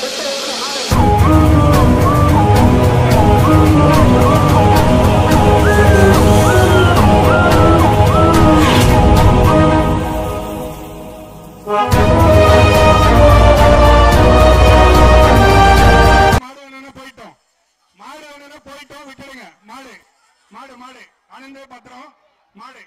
மாடு வேணும்னா போயிட்டோம் மாடு வேணும்னா போயிட்டோம் விட்டுடுங்க மாடு மாடு மாடு ஆனந்தே பத்திரம் மாடு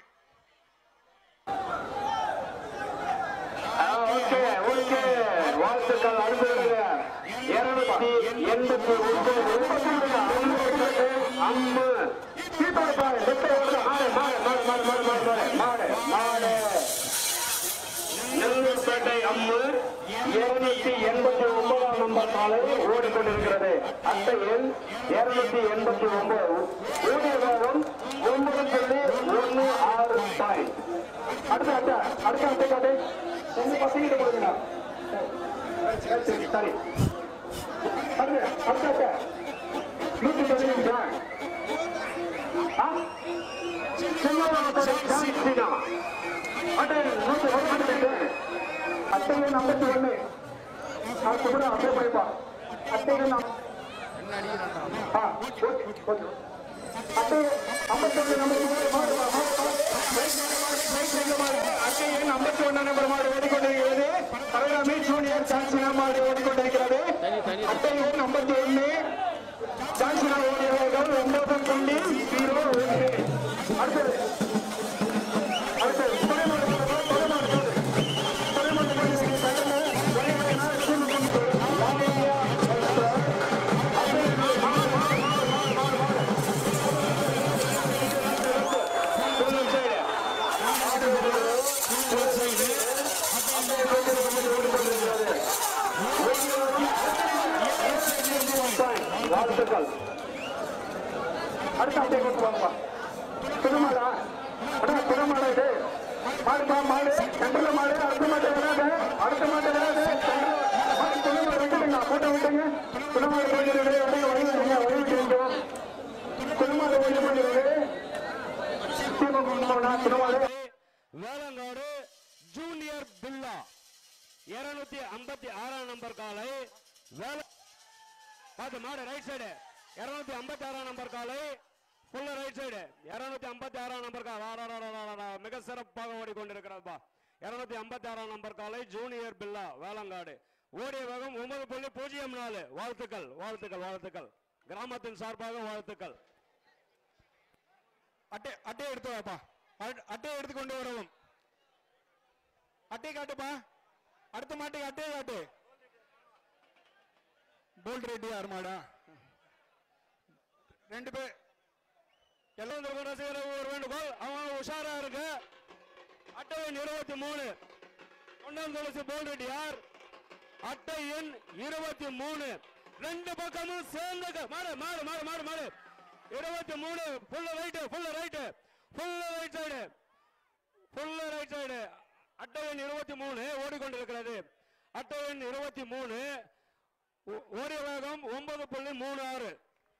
ஓகே ஓகே வாழ்த்துக்கள் அடுத்தது இருநூத்தி எண்பத்தி ஒன்பது அம்மு சீப்பாடு பாரு லெஃப்ட் வருது மாடு மாடு மாடு மாடு மாடு மாடு மாடு மாடு நெல்லூர்பேட்டை அம்மு இருநூத்தி எண்பத்தி ஒன்பதாம் நம்பர் சாலை ஓடிக்கொண்டிருக்கிறது அட்டையில் இருநூத்தி எண்பத்தி ஒன்பது ஊதிய வேகம் ஒன்பது புள்ளி ஒன்னு ஆறு பாயிண்ட் அடுத்த அட்டை அடுத்த அட்டை காட்டு எங்க பசங்கிட்ட கொடுங்க சரி சரி அடுத்த அடுத்த அட்டை நூத்தி பதினஞ்சு அட்டை நூத்தி பதினஞ்சு அட்டையில் ஐம்பத்தி ஒண்ணு அடுத்து கூட அப்படியே போய்ப்பா அட்டையில் நம்- ஆ, ஓகே, ஓகே. அட்டை ஐம்பத்தி ஒண்ணு நம்பர் மாடு, மாடு, மாடு, மாடு. அட்டையில் ஐம்பத்தி ஒண்ணு நம்பர் மாடு ஓடிக்கொண்டிருக்கிறது பரகாமி ஜூனியர் சான்சினா மாடு ஓடிக்கொண்டிருக்கிறது அட்டையில் ஐம்பத்தி ஒண்ணு சான்சினா ஓடிய வேகம் ஒன்பது புள்ளி ஜீரோ ஒன்று அடுத்தது அடுத்தது துணைமாடு போடுங்க, துணைமாடு போடு. துணைமாடு போடு, நீங்க தகவல, துணைமாடுனா ஸ்கூல் கொண்டு போடு. வாங்கய்யா, அடுத்தது. அட்டையில் மாடு, மாடு, மாடு, மாடு, மாடு, மாடு, மாடு. சொல்லுங்க, சரி. வாழ்த்துக்கள் அடுத்த அட்டை கொண்டு வாங்கப்பா திருமாடா அடா திருமாடா இது மாடுப்பா மாடு சென்ட்ரல் மாடு அடுத்த மாட்டை விடாது அடுத்த மாட்டை விடாது மாடு திருமாடு விட்டுடுங்க கூட்டம் விட்டுங்க திருமாடு கொஞ்சம் விடுங்க வழி விட்டுங்க வழி விட்டுங்க திருமாடு ஒன்று பண்ணுறது திருமாடு வேலங்காடு ஜூனியர் பில்லா இருநூத்தி ஐம்பத்தி ஆறாம் நம்பர் காலை வேல பார்த்து மாடு ரைட் சைடு இருநூத்தி ஐம்பத்தி ஆறாம் நம்பர் காலை ஃபுல்லா ரைட் சைடு இருநூத்தி ஐம்பத்தி ஆறாம் நம்பர் காலை வா, வா, வா, வா, வா, வா. மிக சிறப்பாக ஓடிக்கொண்டிருக்கிறதுப்பா இருநூத்தி ஐம்பத்தி ஆறாம் நம்பர் காலை ஜூனியர் பில்லா வேலங்காடு ஓடிய வேகம் ஒன்பது புள்ளி பூஜ்ஜியம் நாலு வாழ்த்துக்கள் வாழ்த்துக்கள் வாழ்த்துக்கள் கிராமத்தின் சார்பாக வாழ்த்துக்கள் அட்டை அட்டையை எடுத்து வாப்பா அட்- அட்டையை எடுத்து கொண்டு வரவும் அட்டை காட்டுப்பா அடுத்த மாட்டுக்கு அட்டையை காட்டு போல்ட் ரெட்டி ஆறுமாடா ரெண்டு பேர் எல்லாம் இருக்கும் ரசிகர்கள் ஒரு வேண்டுகோள் அவன் உஷாரா இருக்கு அட்டை எண் இருபத்தி மூணு ஒன்னாம் துளசி போல் ரெட்டியார் அட்டை எண் இருபத்தி மூணு ரெண்டு பக்கமும் சேர்ந்து க- மாடு மாடு மாடு மாடு மாடு இருபத்தி மூணு full right full right full right side full right side அட்டை எண் இருபத்தி மூணு ஓடிக்கொண்டிருக்கிறது அட்டை எண் இருபத்தி மூணு ஓ- ஓடிய வேகம் ஒன்பது புள்ளி மூணு ஆறு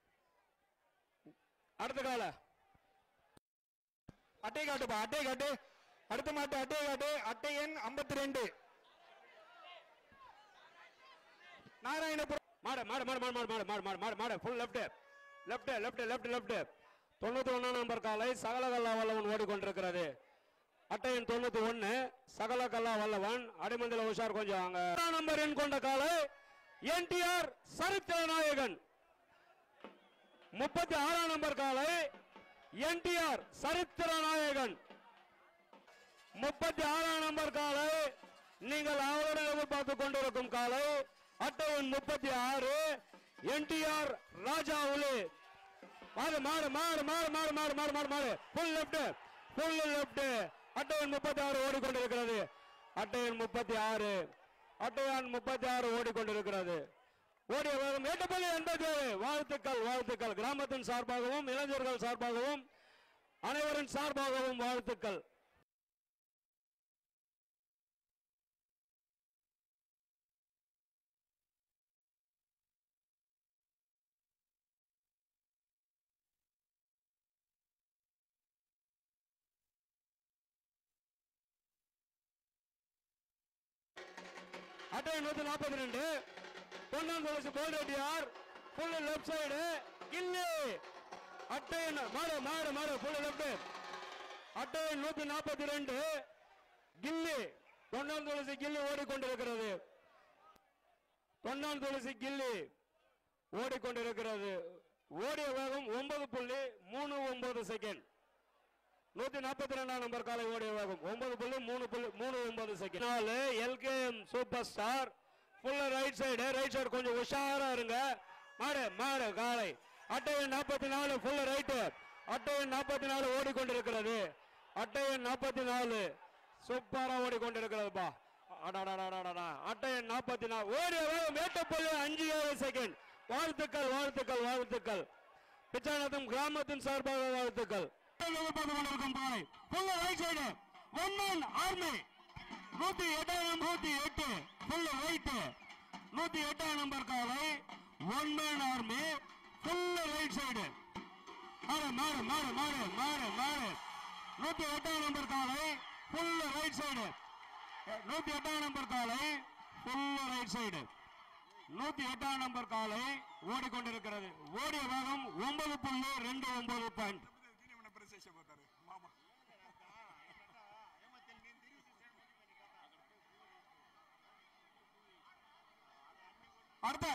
அடுத்த கால அட்டை காட்டுப்பா அட்டை காட்டு அடுத்த மாட்டு அட்டை காட்டு அட்டை எண் ஐம்பத்தி ரெண்டு நாராயணபுரம் மாடு மாடு மாடு மாடு மாடு மாடு மாடு மாடு மாடு full left left left left left தொண்ணூத்தி ஒண்ணாம் நம்பர் காலை சகலகல்லா வல்லவன் ஓடிக்கொண்டிருக்கிறது அட்டை எண் தொண்ணூத்தி ஒண்ணு சகலகல்லா வல்லவன் அடிமந்தில உஷார் கொஞ்சம் அங்க ஆறாம் நம்பர் எண் கொண்ட காலை என்டிஆர் சரித்திர நாயகன் முப்பத்தி ஆறாம் நம்பர் காலை என்டிஆர் சரித்திர நாயகன் முப்பத்தி ஆறாம் நம்பர் காலை நீங்கள் அவருடன் எதிர்பார்த்து கொண்டிருக்கும் காலை அட்டை எண் முப்பத்தி ஆறு என்டிஆர் ராஜா உலி மாடு மாடு மாடு மாடு மாடு மாடு மாடு மாடு மாடு ஃபுல் லெஃப்ட் ஃபுல் லெஃப்ட் அட்டை எண் முப்பத்தி ஆறு ஓடிக்கொண்டிருக்கிறது அட்டை எண் முப்பத்தி ஆறு அட்டை எண் முப்பத்தி ஆறு ஓடிக்கொண்டிருக்கிறது ஓடிய வேகம் எட்டு புள்ளி எண்பத்தி ஏழு வாழ்த்துக்கள் வாழ்த்துக்கள் கிராமத்தின் சார்பாகவும் இளைஞர்கள் சார்பாகவும் அனைவரின் சார்பாகவும் வாழ்த்துக்கள் அட்டை நூத்தி நாற்பத்தி ரெண்டு பொன்னான் துளசி போல்ரெட்டியார் ஃபுல் லெஃப்ட் சைடு கில்லி அட்டையன் மாறு மாறு மாறு ஃபுல் லெஃப்ட் அட்டையன் நூத்தி நாற்பத்தி ரெண்டு கில்லி பொன்னான் துளசி கில்லி ஓடிக்கொண்டிருக்கிறது பொன்னான் துளசி கில்லி ஓடிக்கொண்டிருக்கிறது ஓடிய வேகம் ஒன்பது புள்ளி மூணு ஒன்பது செகண்ட் நூத்தி நாற்பத்தி ரெண்டாம் நம்பர் காலை ஓடிய வேகம் ஒன்பது புள்ளி மூணு புள்ளி மூணு ஒன்பது செகண்ட் நாலு எல்கேஎம் சூப்பர் ஸ்டார் ஃபுல்லா ரைட் சைடு ரைட் சைடு கொஞ்சம் உஷாரா இருங்க மாடு மாடு காலை அட்டையன் நாற்பத்தி நாலு ஃபுல்லா ரைட்டு அட்டையன் நாற்பத்தி நாலு ஓடிக்கொண்டிருக்கிறது அட்டையன் நாற்பத்தி நாலு சூப்பரா ஓடிக்கொண்டிருக்கிறதுப்பா அடடடடடடா. அட்டையன் நாற்பத்தி நாலு ஓடிய வேகம் மேட்டப்பள்ளி அஞ்சு ஏழு செகண்ட் வாழ்த்துக்கள் வாழ்த்துக்கள் வாழ்த்துக்கள் பிச்சானத்தம் கிராமத்தின் சார்பாக வாழ்த்துக்கள் பார்த்து கொண்டிருக்கும் பாறை ஃபுல்லா right side one man army நூத்தி எட்டாம் நூத்தி எட்டு ஃபுல் ரைட் நூத்தி எட்டாம் நம்பர் காலை one man army full right side மாறு மாறு மாறு மாறு மாறு மாறு நூத்தி எட்டாம் நம்பர் காலை ஃபுல் ரைட் சைடு நூத்தி எட்டாம் நம்பர் காலை ஃபுல் ரைட் சைடு நூத்தி எட்டாம் நம்பர் காலை ஓடிக்கொண்டிருக்கிறது ஓடிய வேகம் ஒன்பது புள்ளி ரெண்டு ஒன்பது பாயிண்ட் அடுத்த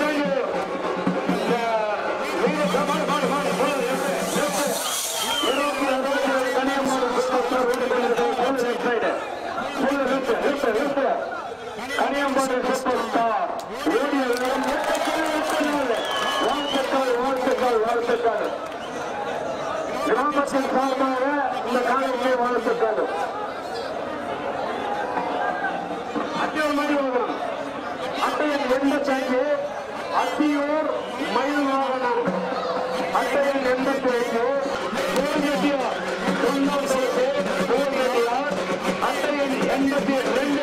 கனியம்பாடி சூப்பர் ஸ்டார் ஓடிய வேகம் வாழ்த்துக்கள் வாழ்த்துக்கள் வாழ்த்துக்கள் கிராமத்தின் சார்பாக இந்த காலைக்கு வாழ்த்துக்கள் அத்தியூர் மயில் வாகனம் அட்டையின் எண்பத்தஞ்சு அத்தியூர் மயில் வாகனம் அட்டையின் எண்பத்தி ஐந்து கோல்கட்டியார் தொண்ணூறு கோல்கட்டியார் அட்டையின் எண்பத்தி ரெண்டு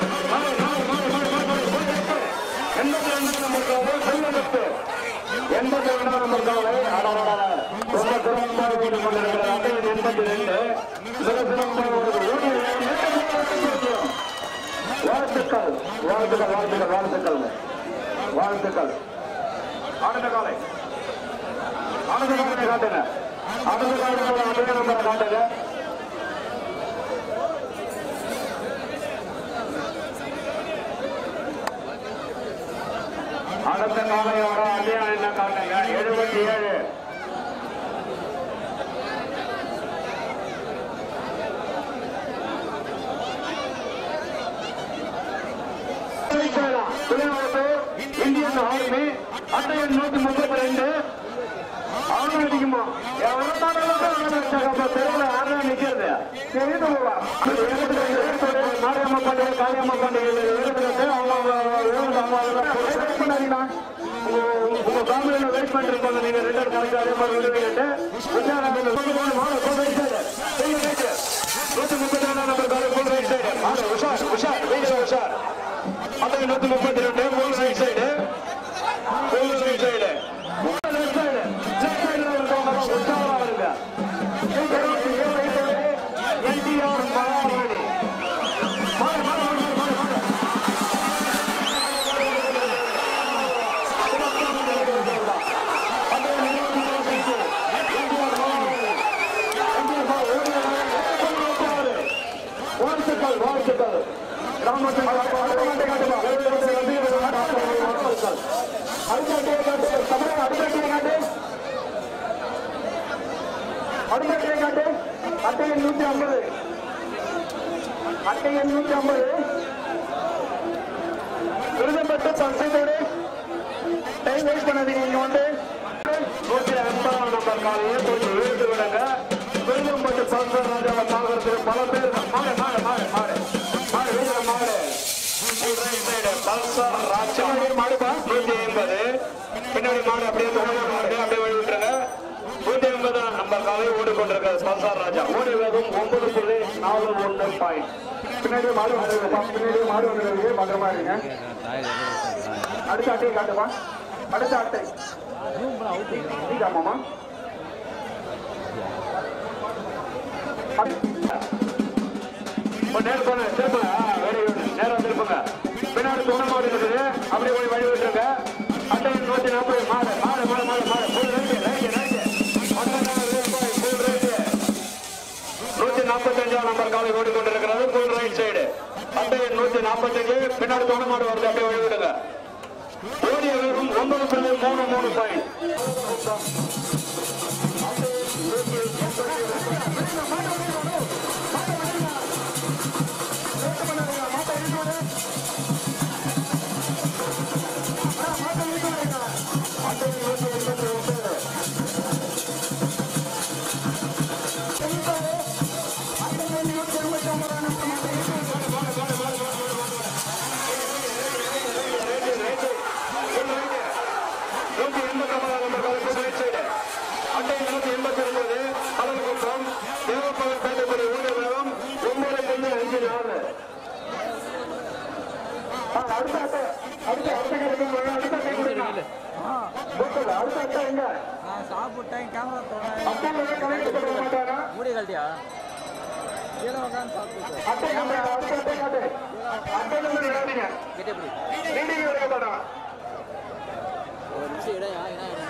எண்பத்தி ரெண்டாம் நம்பர் காலை செல்வதற்கு எண்பத்தி ரெண்டாம் நம்பர் காலை அடடடட. ரொம்ப சிறப்பாக ஓடிக் கொண்டிருக்கிற அட்டையின் எண்பத்தி ரெண்டு மிக சிறப்பாக ஓடுகிறது. ஓடிய வேகம் வாழ்த்துக்கள் வாழ்த்துக்கள் வாழ்த்துக்கள் வாழ்த்துக்கள் வாழ்த்துக்கள் அடுத்த காலை அடுத்த காலை காட்டுங்க அடுத்த காலத்தில் அதே நம்பரை காட்டுங்க அடுத்த காலையோட அதே என்ன காட்டுங்க எழுபத்தி ஏழு இந்தியன் ஆர்மி அட்டையன் நூத்தி முப்பத்தி ரெண்டு அவங்க அடிக்குமா தெருவில் ஆறு நிக்கிறது மாரியம்மா பண்டிகை காளியம்மா பண்டிகை எடுத்துக்கிட்டு அவங்க பண்ணாதீங்கன்னா உங்க ஃபேமிலியில வெயிட் பண்ணிருப்பாங்க நீங்க ரெண்டு பேரும் கணக்கு அதே மாதிரி விடுவீங்கட்டு நூத்தி முப்பத்தி ரெண்டாம் நம்பர் காலை ஃபுல் ரைட் சைடு மாடு உஷார் உஷார் வீடியோ உஷார் அத்தனை நூத்தி முப்பத்தி ரெண்டு full right side full right side left side left சைடுல இருக்கவங்க உற்சாகமா இருங்க இருபத்தி ஏழு வயசு என்டிஆர் மகாராணி மாடு மாடு மாடு மாடு மாடு வாழ்த்துக்கள் வாழ்த்துக்கள் கிராமத்தில் அடுத்த காட்டுமா அடுத்த காட்டு தமிழக அடுத்த காட்டு அடுத்த காட்டு அட்டை எண் நூத்தி ஐம்பது அட்டை எண் நூத்தி ஐம்பது விருதப்பட்டு பரிசத்தோடு டைம் வேஸ்ட் பண்ணாதீங்க நீங்க வந்து நூத்தி ஐம்பதாம் நம்பர் காலையில் கொஞ்சம் இழுத்து விடுங்க விருதம்பட்டு பல்சர் ராஜாவை பார்க்கறதுக்கு பல பேர் மாடு மாடு மாடு மாடு மாடு வீட்டுல மாடு பல்சர் ராஜா மாடுப்பா நூத்தி ஐம்பது பின்னாடி மாடு அப்படியே தொடர்ந்து மாடு அப்படியே வழி விட்டுருங்க நூத்தி ஐம்பதாம் நம்பர் காலை ஓடிக்கொண்டிருக்கிற பல்சர் ராஜா ஓடி வேகம் ஒன்பது புள்ளி நாலு ஒன்று பாயிண்ட் பின்னாடி மாடு வந்துருக்குப்பா பின்னாடி மாடு வந்துருக்கு பத்திரமா இருங்க அடுத்த அட்டையை காட்டுமா அடுத்த அட்டை ஆமாமா நேரம் போன திரும்ப வெரி குட் நேரம் திருப்புங்க பின்னாடி துணை மாடு இருக்குது அப்படியே போய் வழி விட்டுருங்க அட்டை நூத்தி நாற்பது மாடு மாடு மாடு மாடு மாடு full right right right full right நூத்தி நாற்பத்தஞ்சாம் நம்பர் காலை ஓடிக்கொண்டிருக்கிறது ஃபுல் ரைட் சைடு அட்டை நூத்தி நாற்பத்தஞ்சு பின்னாடி துணை மாடு வருது அப்படியே வழி விடுங்க ஓடிய வேகம் ஒன்பது புள்ளி மூணு மூணு பாயிண்ட் நூத்தி எண்பத்தி ஒன்பதாம் நம்பர் காலை ஃபுல் ரைட் சைடு அட்டை நூத்தி எண்பத்தி ஒன்பது கலந்துக்குப்பம் தேவப்பவர் பேட்டப்படி ஊழிய வேகம் ஒன்பது புள்ளி அஞ்சு நாலு ஆ, அடுத்த அட்டை அடுத்த அடுத்த கிடைக்கும் அடுத்த அட்டை கொடுங்க கொடுக்கல, அடுத்த அட்டை எங்க நான் சாப்பிட்டேன் கேமரா தொடேன் அட்டை கனெக்ட் பண்ண மாட்டானா மூடி கழட்டியா கீழே உட்காந்து சாப்பிட்டு அட்டை நம்பர் அடுத்த அட்டை காட்டு அட்டை நம்பர் இடாதீங்க கிட்ட எப்படி நீடிங்க எடுக்க மாட்டான் ஒரு நிமிஷம் இடையா என்ன